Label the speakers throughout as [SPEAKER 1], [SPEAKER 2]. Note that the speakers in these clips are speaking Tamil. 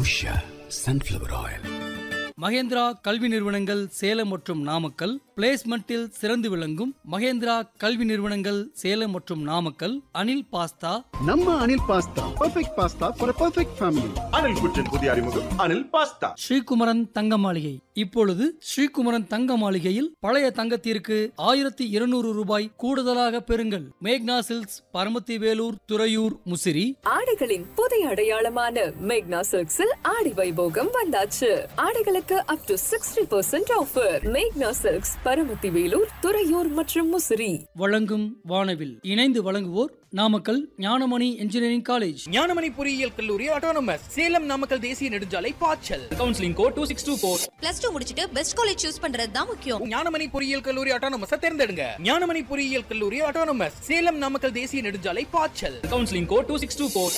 [SPEAKER 1] உஷா சன்ஃப்ளவர் ஆயில்
[SPEAKER 2] மகேந்திரா கல்வி நிறுவனங்கள் சேலம் மற்றும் நாமக்கல் பிளேஸ்மெண்டில் சிறந்து விளங்கும் மகேந்திரா கல்வி நிறுவனங்கள் சேலம் மற்றும் நாமக்கல் அனில் பாஸ்தா
[SPEAKER 3] நம்ம Anil pasta perfect pasta for perfect family
[SPEAKER 4] Anil குற்றின் புதிய அறிமுகம் அனில் பாஸ்தா
[SPEAKER 2] ஸ்ரீகுமரன் தங்க மாளிகை இப்பொழுது ஸ்ரீகுமரன் தங்க மாளிகையில் பழைய தங்கத்திற்கு ஆயிரத்தி இருநூறு ரூபாய் கூடுதலாக பெறுங்கள் மேக்னா சில்க்ஸ் பரமத்தி வேலூர் துறையூர் முசிறி
[SPEAKER 5] ஆடைகளின் புதிய அடையாளமான மேக்னா சில்க்ஸில் ஆடி வைபோகம் வந்தாச்சு ஆடைகளுக்கு up to sixty percent offer மேக்னா சில்க்ஸ் பரமத்தி வேலூர் துறையூர் மற்றும் முசிறி
[SPEAKER 2] வழங்கும் வானவில் இணைந்து வழங்குவோர் நாமக்கல் ஞானமணி இன்ஜினியரிங் காலேஜ்
[SPEAKER 6] ஞானமணி பொறியியல் கல்லூரி ஆட்டோனமஸ் சேலம் நாமக்கல் தேசிய நெடுஞ்சாலை பாய்ச்சல் counselling code two six two four
[SPEAKER 7] plus two முடிச்சிட்டு பெஸ்ட் காலேஜ் சூஸ் பண்றது தான் முக்கியம்
[SPEAKER 6] ஞானமணி பொறியியல் கல்லூரி ஆட்டோனமஸ் தேர்ந்தெடுங்க ஞானமணி பொறியியல் கல்லூரி ஆட்டோனமஸ் சேலம் நாமக்கல் தேசிய நெடுஞ்சாலை பாய்ச்சல் counselling code two six two four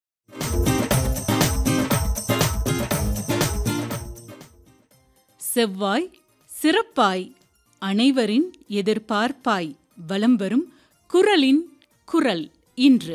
[SPEAKER 8] செவ்வாய் சிறப்பாய் அனைவரின் எதிர்பார்ப்பாய் வலம் வரும் குரலின் குரல் இன்று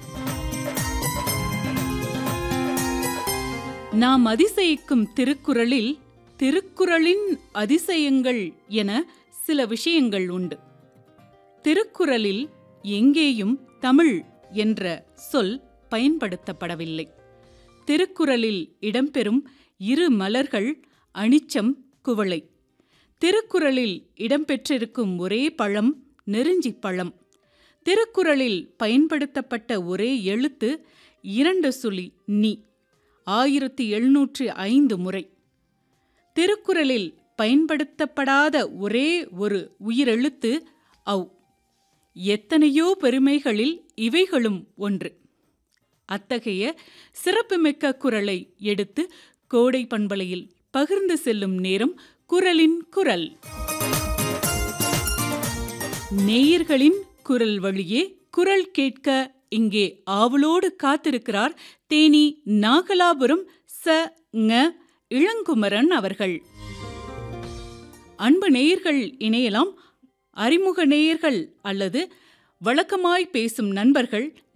[SPEAKER 8] நாம் அதிசயிக்கும் திருக்குறளில் திருக்குறளின் அதிசயங்கள் என சில விஷயங்கள் உண்டு திருக்குறளில் எங்கேயும் தமிழ் என்ற சொல் பயன்படுத்தப்படவில்லை திருக்குறளில் இடம்பெறும் இரு மலர்கள் அனிச்சம் குவளை திருக்குறளில் இடம்பெற்றிருக்கும் ஒரே பழம் நெருஞ்சி பழம் திருக்குறளில் பயன்படுத்தப்பட்ட ஒரே எழுத்து இரண்டு சுழி நீ ஆயிரத்தி எழுநூற்று ஐந்து முறை திருக்குறளில் பயன்படுத்தப்படாத ஒரே ஒரு உயிரெழுத்து ஔ எத்தனையோ பெருமைகளில் இவைகளும் ஒன்று அத்தகைய சிறப்புமிக்க குரலை எடுத்து கோடை பண்பலையில் பகிர்ந்து செல்லும் நேரம் குரலின் குரல் நேயர்களின் குரல் வழியே குரல் கேட்க இங்கே ஆவலோடு காத்திருக்கிறார் தேனி நாகலாபுரம் ச ங இளங்குமரன் அவர்கள் அன்பு நேயர்கள் இணையலாம் அறிமுக நேயர்கள் அல்லது வழக்கமாய் பேசும் நண்பர்கள்